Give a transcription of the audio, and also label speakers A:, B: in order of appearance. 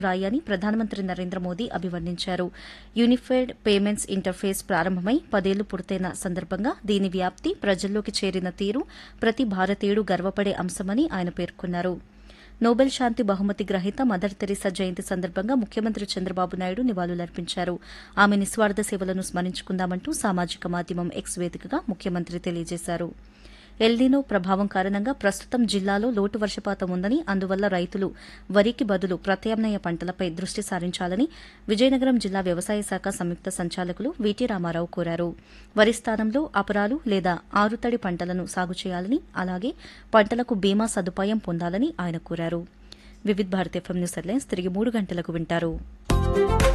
A: రాయని ప్రధానమంత్రి నరేంద్ర మోదీ అభివర్ణించారు యూనిఫైడ్ పేమెంట్స్ ఇంటర్ఫేస్ ప్రారంభమై పదేళ్లు పూర్తయిన సందర్భంగా దీని వ్యాప్తి ప్రజల్లోకి చేరిన తీరు ప్రతి భారతీయుడు గర్వపడే అంశమని ఆయన పేర్కొన్నారు నోబెల్ శాంతి బహుమతి గ్రహీత మదర్ తెరీసా జయంతి సందర్భంగా ముఖ్యమంత్రి చంద్రబాబు నాయుడు నివాళులర్పించారు ఆమె నిస్వార్థ సేవలను స్మరించుకుందామంటూ సామాజిక మాధ్యమం ఎక్స్ వేదికగా ముఖ్యమంత్రి తెలియజేశారు ఎల్నినో ప్రభావం కారణంగా ప్రస్తుతం జిల్లాలో లోటు వర్షపాతం ఉందని అందువల్ల రైతులు వరికి బదులు ప్రత్యామ్నాయ పంటలపై దృష్టి సారించాలని విజయనగరం జిల్లా వ్యవసాయ శాఖ సంయుక్త సంచాలకులు వీటీ రామారావు కోరారు వరి స్థానంలో అపరాలు లేదా ఆరుతడి పంటలను సాగు చేయాలని అలాగే పంటలకు బీమా సదుపాయం పొందాలని ఆయన కోరారు Vividh Bharat FM news headlines తిరిగి మూడు గంటలకు వింటారు